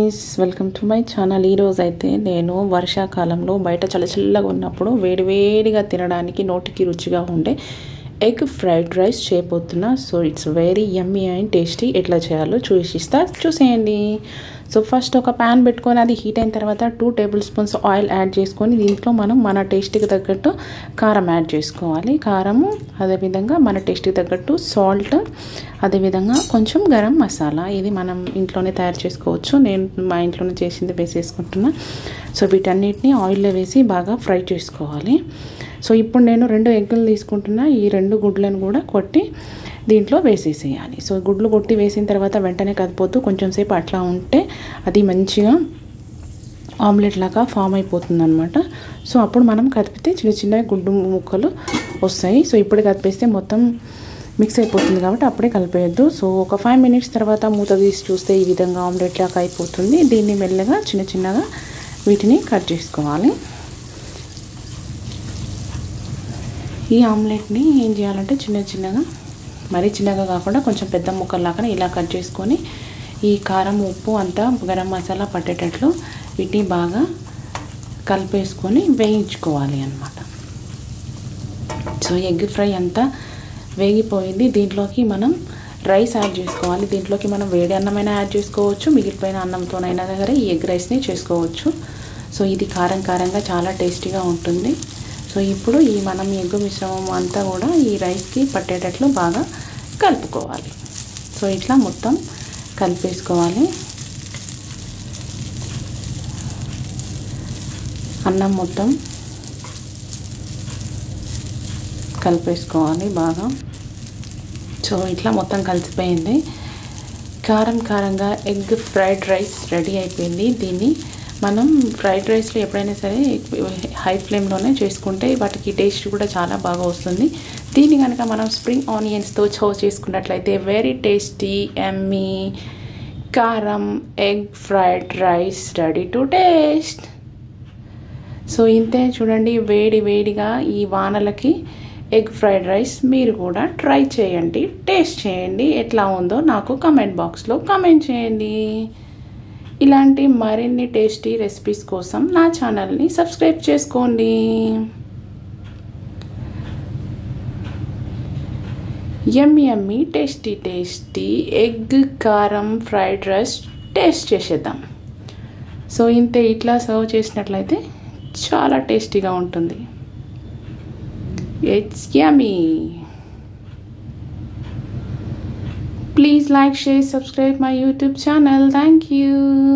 Guys welcome to my channel ఈరోజు అయితే నేను వర్షాకాలంలో బయట చల్లచల్లగా ఉన్నప్పుడు వేడివేడిగా తినడానికి నోటికి రుచిగా ఉండే ఎగ్ ఫ్రైడ్ రైస్ చేయబోతున్నా so it's very yummy and tasty ఎట్లా చేయాలో చూసిస్తా చూసేయండి సో ఫస్ట్ ఒక ప్యాన్ పెట్టుకొని అది హీట్ అయిన తర్వాత two tablespoons oil add చేసుకొని దీంట్లో మనం మన టేస్ట్కి తగ్గట్టు కారం యాడ్ చేసుకోవాలి కారము అదేవిధంగా మన టేస్ట్కి తగ్గట్టు సాల్ట్ అదేవిధంగా కొంచెం గరం మసాలా ఇది మనం ఇంట్లోనే తయారు చేసుకోవచ్చు నేను మా ఇంట్లోనే చేసింది వేసేసుకుంటున్నా సో వీటన్నిటిని ఆయిల్లో వేసి బాగా ఫ్రై చేసుకోవాలి సో ఇప్పుడు నేను రెండు ఎగ్గులు తీసుకుంటున్నా ఈ రెండు గుడ్లను కూడా కొట్టి దీంట్లో వేసేసేయాలి సో గుడ్లు కొట్టి వేసిన తర్వాత వెంటనే కదిపోతూ కొంచెం సేపు అట్లా ఉంటే అది మంచిగా ఆమ్లెట్ లాగా ఫామ్ అయిపోతుంది అనమాట సో అప్పుడు మనం కదిపితే చిన్న చిన్న గుడ్డు ముక్కలు వస్తాయి సో ఇప్పుడు కదిపేస్తే మొత్తం మిక్స్ అయిపోతుంది కాబట్టి అప్పుడే కలిపేయద్దు సో ఒక ఫైవ్ మినిట్స్ తర్వాత మూత తీసి చూస్తే ఈ విధంగా ఆమ్లెట్ లాగా అయిపోతుంది దీన్ని మెల్లగా చిన్న చిన్నగా వీటిని కట్ చేసుకోవాలి ఈ ఆమ్లెట్ని ఏం చేయాలంటే చిన్న చిన్నగా మరీ చిన్నగా కాకుండా కొంచెం పెద్ద ముక్కల్లాగా ఇలా కట్ చేసుకొని ఈ కారం ఉప్పు అంతా గరం మసాలా పట్టేటట్లు వీటిని బాగా కలిపేసుకొని వేయించుకోవాలి అన్నమాట సో ఎగ్ ఫ్రై అంతా వేగిపోయింది దీంట్లోకి మనం రైస్ యాడ్ చేసుకోవాలి దీంట్లోకి మనం వేడి అన్నమైనా యాడ్ చేసుకోవచ్చు మిగిలిపోయిన అన్నంతోనైనా సరే ఈ ఎగ్ రైస్ని చేసుకోవచ్చు సో ఇది కారం కారంగా చాలా టేస్టీగా ఉంటుంది సో ఇప్పుడు ఈ మనం ఎగ్గు మిశ్రమం అంతా కూడా ఈ రైస్కి పట్టేటట్లు బాగా కలుపుకోవాలి సో ఇట్లా మొత్తం కలిపేసుకోవాలి అన్నం మొత్తం కలిపేసుకోవాలి బాగా సో ఇట్లా మొత్తం కలిసిపోయింది కారం కారంగా ఎగ్ ఫ్రైడ్ రైస్ రెడీ అయిపోయింది దీన్ని మనం ఫ్రైడ్ రైస్లో ఎప్పుడైనా సరే హై ఫ్లేమ్లోనే చేసుకుంటే వాటికి టేస్ట్ కూడా చాలా బాగా వస్తుంది దీన్ని కనుక మనం స్ప్రింగ్ ఆనియన్స్తో చో చేసుకున్నట్లయితే వెరీ టేస్టీ ఎమ్మీ కారం egg fried rice ready to taste so ఇంతే చూడండి వేడి వేడిగా ఈ వానలకి ఎగ్ ఫ్రైడ్ రైస్ మీరు కూడా ట్రై చేయండి టేస్ట్ చేయండి ఎట్లా ఉందో నాకు కమెంట్ బాక్స్లో కమెంట్ చేయండి ఇలాంటి మరిన్ని టేస్టీ రెసిపీస్ కోసం నా ఛానల్ని సబ్స్క్రైబ్ చేసుకోండి yummy yummy tasty tasty egg కారం ఫ్రైడ్ రైస్ టేస్ట్ చేసేద్దాం సో ఇంతే ఇట్లా సర్వ్ చేసినట్లయితే చాలా టేస్టీగా ఉంటుంది it's yummy Please like, share, subscribe my YouTube channel. Thank you.